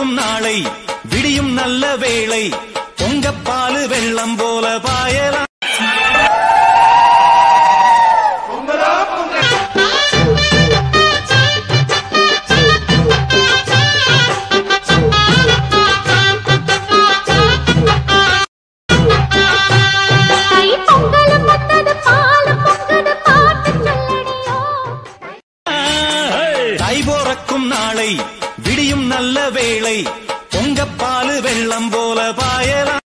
பிறக்கும் நாளை விடியும் நல்ல வேளை பொங்கப்பாலு வெள்ளம் போல பாயலாம் தை பொங்கலும் வந்தது பாலும் பொங்குது பாட்டு சொல்லடியோ தை பிறக்கும் நாளை விடியும் நல்ல வேளை பொங்கப்பாலு வெள்ளம் போல பாயலாம்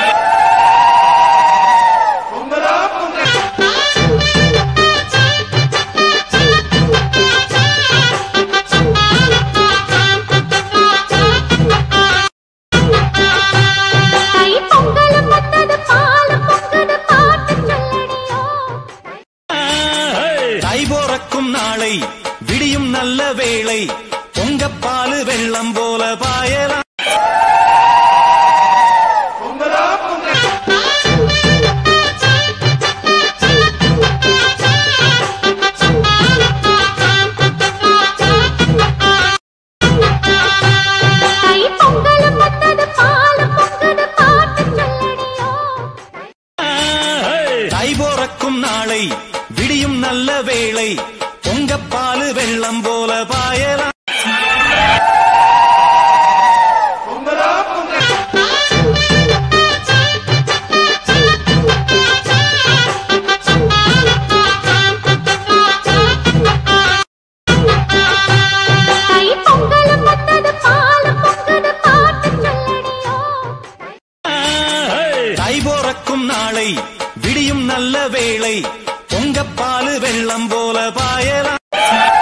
தை பொங்கலும் வந்தது பாலும் பொங்குது பாட்டு சொல்லடியோ தை பிறக்கும் நாளை விடியும் நல்ல வேளை பொங்கப்பாலு வெள்ளம் போல பாயலாம் தை பொங்கலும் வந்தது பாலும் பொங்குது பாட்டு சொல்லடியோ தை பிறக்கும் நாளை விடியும் நல்ல வேளை பொங்கப்பாலு வெள்ளம் போல பாயலாம் தை பொங்கலும் வந்தது பாலும் பொங்குது பாட்டு சொல்லடியோ தை பிறக்கும் நாளை விடியும் நல்ல வேளை பொங்கப்பாலு வெள்ளம் போல பாயலாம்